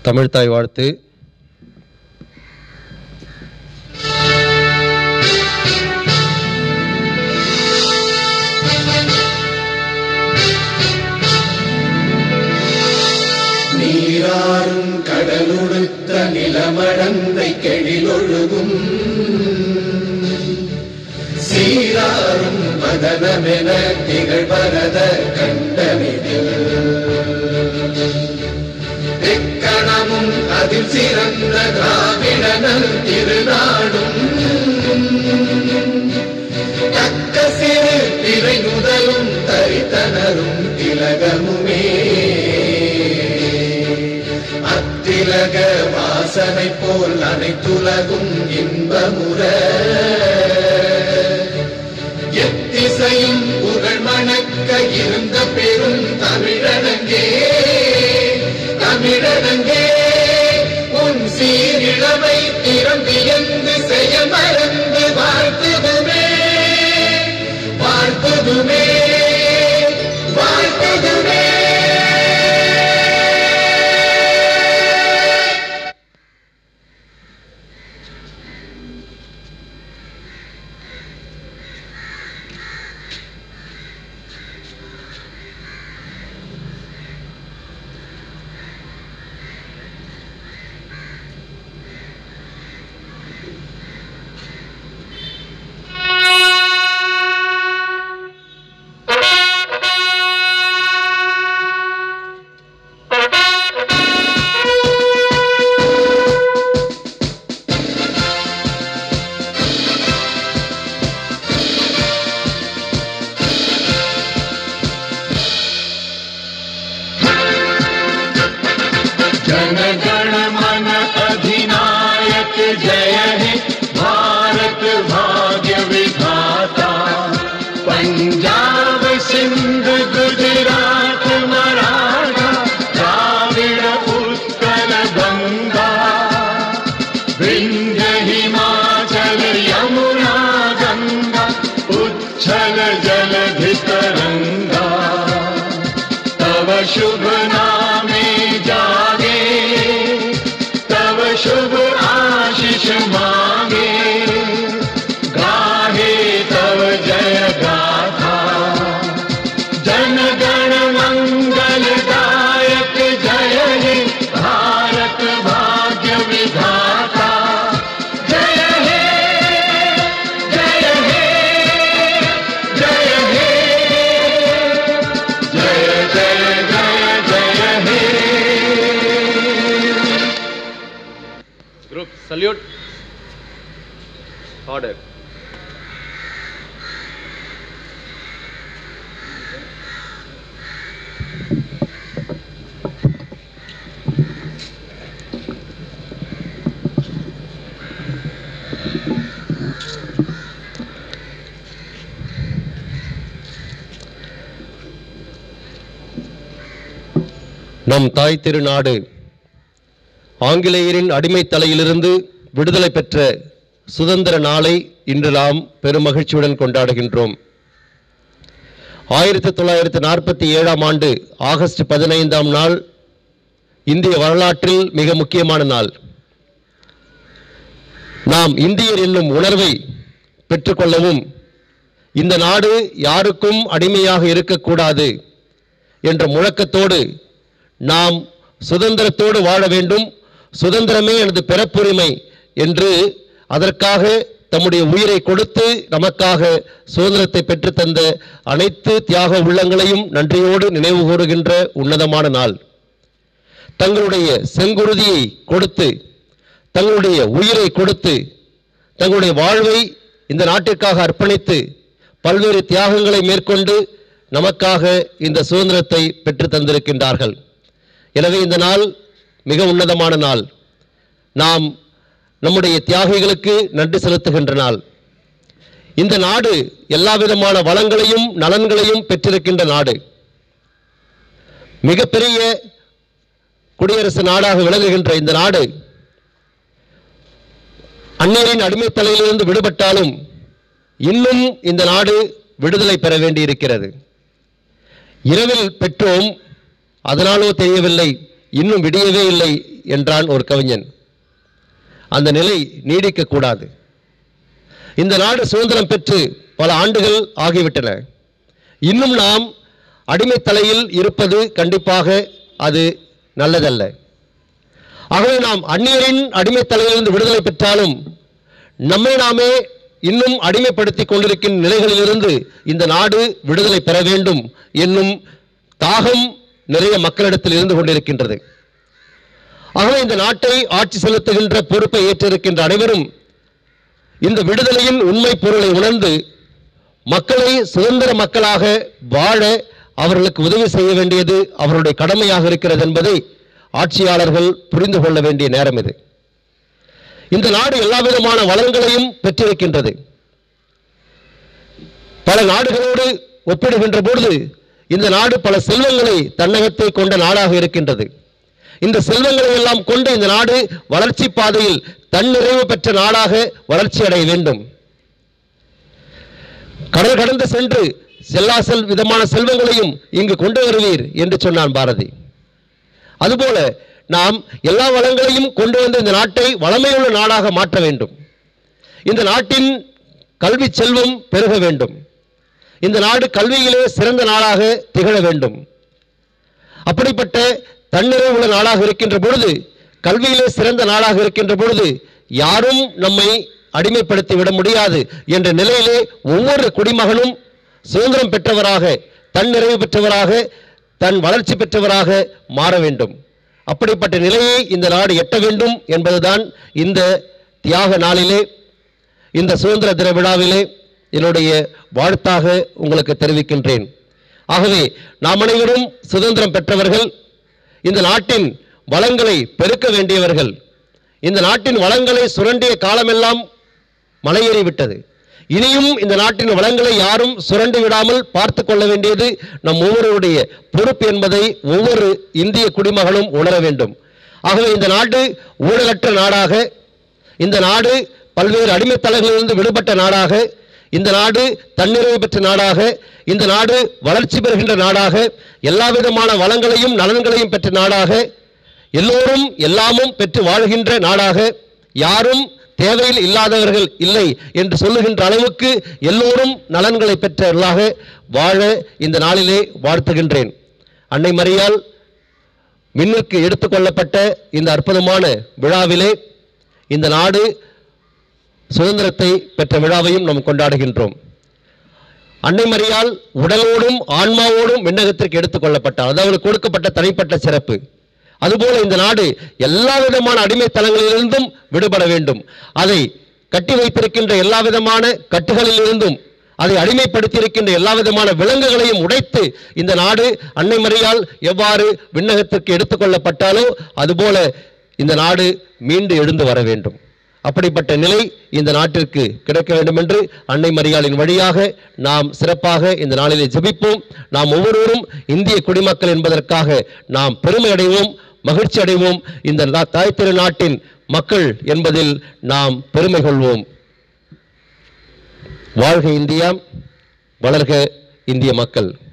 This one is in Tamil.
தமிழ்த்தாய் வாழ்த்து நீராறும் கடலுடுத்த நிலமடந்தை கெழிலொழுகும் சீராறும் மதனமென திகழ்வரத கண்டமிதில் எக்கணமும் அதில் சிறந்த திராவிடனல் திருநாடும் தக்க சிறு திரை முதலும் தரித்தனரும் திலகமுமே அத்திலக வாசனை போல் அனைத்துலகும் இன்பமுற எத்திசையும் புகழ் மணக்க இருந்த பெரும் தமிழனங்கே தமிழனங்கே உன் சீரிழமை திறம்பியந்து செய்ய மறந்து வாழ்த்துதுமே வாழ்த்துதுமே வாழ்த்துதுமே जन गण मन अधिनायक जय हे भारत भाग्य विधाता पंजाब सिंध गुजरात मराठा द्राविड उत्कल गंगा विंध्य हिमाचल यमुना गंगा उच्छल जलधि तरंगा तव शुभ नामे जागे तव शुभ आशीष मांगे गाहे तव जय गाथा जन गण मंगल दायक जय हे भारत भाग्य विधाता जय हे जय हे जय हे जय जय जय जय हे குரூப் சல்யூட் ஆர்டர் நம் தாய் திருநாடு ஆங்கிலேயரின் அடிமைத் தலையிலிருந்து விடுதலை பெற்ற சுதந்திர நாளை இன்று நாம் பெருமகிழ்ச்சியுடன் கொண்டாடுகின்றோம் ஆயிரத்தி தொள்ளாயிரத்தி நாற்பத்தி ஏழாம் ஆண்டு ஆகஸ்ட் பதினைந்தாம் நாள் இந்திய வரலாற்றில் மிக முக்கியமான நாள் நாம் இந்தியர் என்னும் உணர்வை பெற்றுக்கொள்ளவும் இந்த நாடு யாருக்கும் அடிமையாக இருக்கக்கூடாது என்ற முழக்கத்தோடு நாம் சுதந்திரத்தோடு வாழ வேண்டும் சுதந்திரமே எனது பிறப்புரிமை என்று அதற்காக தம்முடைய உயிரை கொடுத்து நமக்காக சுதந்திரத்தை பெற்றுத்தந்த அனைத்து தியாக உள்ளங்களையும் நன்றியோடு நினைவு கூறுகின்ற உன்னதமான நாள் தங்களுடைய செங்குருதியை கொடுத்து தங்களுடைய உயிரை கொடுத்து தங்களுடைய வாழ்வை இந்த நாட்டிற்காக அர்ப்பணித்து பல்வேறு தியாகங்களை மேற்கொண்டு நமக்காக இந்த சுதந்திரத்தை பெற்று தந்திருக்கின்றார்கள் எனவே இந்த நாள் மிக உன்னதமான நாள் நாம் நம்முடைய தியாகிகளுக்கு நன்றி செலுத்துகின்ற நாள் இந்த நாடு எல்லா விதமான வளங்களையும் நலன்களையும் பெற்றிருக்கின்ற நாடு மிகப்பெரிய குடியரசு நாடாக விளங்குகின்ற இந்த நாடு அந்நியரின் அடிமைத்தலையிலிருந்து விடுபட்டாலும் இன்னும் இந்த நாடு விடுதலை பெற வேண்டியிருக்கிறது இரவில் பெற்றோம் அதனாலோ தெரியவில்லை இன்னும் விடியவே இல்லை என்றான் ஒரு கவிஞன் அந்த நிலை நீடிக்கக்கூடாது இந்த நாடு சுதந்திரம் பெற்று பல ஆண்டுகள் ஆகிவிட்டன இன்னும் நாம் அடிமைத்தலையில் இருப்பது கண்டிப்பாக அது நல்லதல்ல ஆகவே நாம் அந்நியரின் அடிமைத்தலையிலிருந்து விடுதலை பெற்றாலும் நம்மை நாமே இன்னும் அடிமைப்படுத்திக் கொண்டிருக்கின்ற நிலைகளிலிருந்து இந்த நாடு விடுதலை பெற வேண்டும் என்னும் தாகம் நிறைய மக்களிடத்தில் இருந்து கொண்டிருக்கின்றது ஆகவே இந்த நாட்டை ஆட்சி செலுத்துகின்ற பொறுப்பை ஏற்றிருக்கின்ற அனைவரும் இந்த விடுதலையின் உண்மை பொருளை உணர்ந்து மக்களை சுதந்திர மக்களாக வாழ அவர்களுக்கு உதவி செய்ய வேண்டியது அவருடைய கடமையாக இருக்கிறது என்பதை ஆட்சியாளர்கள் புரிந்து கொள்ள வேண்டிய நேரம் இது இந்த நாடு எல்லா விதமான வளங்களையும் பெற்றிருக்கின்றது பல நாடுகளோடு ஒப்பிடுகின்ற பொழுது இந்த நாடு பல செல்வங்களை தன்னகத்தை கொண்ட நாடாக இருக்கின்றது இந்த செல்வங்களை எல்லாம் கொண்டு இந்த நாடு வளர்ச்சி பாதையில் தன்னிறைவு பெற்ற நாடாக வளர்ச்சி அடைய வேண்டும் கடல் கடந்து சென்று செல்லா செல் விதமான செல்வங்களையும் இங்கு கொண்டு வருவீர் என்று சொன்னான் பாரதி அதுபோல நாம் எல்லா வளங்களையும் கொண்டு வந்து இந்த நாட்டை வளமையுள்ள நாடாக மாற்ற வேண்டும் இந்த நாட்டின் கல்வி செல்வம் பெருக வேண்டும் இந்த நாடு கல்வியிலே சிறந்த நாடாக திகழ வேண்டும் அப்படிப்பட்ட தன்னிறைவு உள்ள நாடாக இருக்கின்ற பொழுது கல்வியிலே சிறந்த நாடாக இருக்கின்ற பொழுது யாரும் நம்மை அடிமைப்படுத்தி விட முடியாது என்ற நிலையிலே ஒவ்வொரு குடிமகனும் சுதந்திரம் பெற்றவராக தன்னிறைவு பெற்றவராக தன் வளர்ச்சி பெற்றவராக மாற வேண்டும் அப்படிப்பட்ட நிலையை இந்த நாடு எட்ட வேண்டும் என்பதுதான் இந்த தியாக நாளிலே இந்த சுதந்திர தின விழாவிலே என்னுடைய வாழ்த்தாக உங்களுக்கு தெரிவிக்கின்றேன் ஆகவே நாம் அனைவரும் சுதந்திரம் பெற்றவர்கள் இந்த நாட்டின் வளங்களை பெருக்க வேண்டியவர்கள் இந்த நாட்டின் வளங்களை சுரண்டிய காலமெல்லாம் மலையேறிவிட்டது இனியும் இந்த நாட்டின் வளங்களை யாரும் சுரண்டி விடாமல் பார்த்து கொள்ள வேண்டியது நம் ஒவ்வொருவருடைய பொறுப்பு என்பதை ஒவ்வொரு இந்திய குடிமகனும் உணர வேண்டும் ஆகவே இந்த நாடு ஊழலற்ற நாடாக இந்த நாடு பல்வேறு அடிமைத்தலைகளிலிருந்து விடுபட்ட நாடாக இந்த நாடு தன்னிறைவு பெற்ற நாடாக இந்த நாடு வளர்ச்சி பெறுகின்ற நாடாக எல்லா விதமான வளங்களையும் நலன்களையும் பெற்ற நாடாக எல்லோரும் எல்லாமும் பெற்று வாழ்கின்ற நாடாக யாரும் தேவையில் இல்லாதவர்கள் இல்லை என்று சொல்லுகின்ற அளவுக்கு எல்லோரும் நலன்களை பெற்றவர்களாக வாழ இந்த நாளிலே வாழ்த்துகின்றேன் அன்னை மரியால் மின்னுக்கு எடுத்துக்கொள்ளப்பட்ட இந்த அற்புதமான விழாவிலே இந்த நாடு சுதந்திரத்தை பெற்ற விழாவையும் நாம் கொண்டாடுகின்றோம் அன்னை மரியால் உடலோடும் ஆன்மாவோடும் விண்ணகத்திற்கு எடுத்துக்கொள்ளப்பட்டார் அது அவளுக்கு கொடுக்கப்பட்ட தனிப்பட்ட சிறப்பு அதுபோல இந்த நாடு எல்லா விதமான அடிமைத்தனங்களிலிருந்தும் விடுபட வேண்டும் அதை கட்டி வைத்திருக்கின்ற எல்லா விதமான கட்டுகளில் இருந்தும் அதை அடிமைப்படுத்தியிருக்கின்ற எல்லா விதமான விலங்குகளையும் உடைத்து இந்த நாடு அன்னை மரியால் எவ்வாறு விண்ணகத்திற்கு எடுத்துக்கொள்ளப்பட்டாலோ அதுபோல இந்த நாடு மீண்டு எழுந்து வர வேண்டும் அப்படிப்பட்ட நிலை இந்த நாட்டிற்கு கிடைக்க வேண்டும் என்று அன்னை மரியாளின் வழியாக நாம் சிறப்பாக இந்த நாளிலே ஜெபிப்போம் நாம் ஒவ்வொருவரும் இந்திய குடிமக்கள் என்பதற்காக நாம் பெருமை அடைவோம் மகிழ்ச்சி அடைவோம் இந்த நா- தாய் திரு நாட்டின் மக்கள் என்பதில் நாம் பெருமை கொள்வோம் வாழ்க இந்தியா வளர்க இந்திய மக்கள்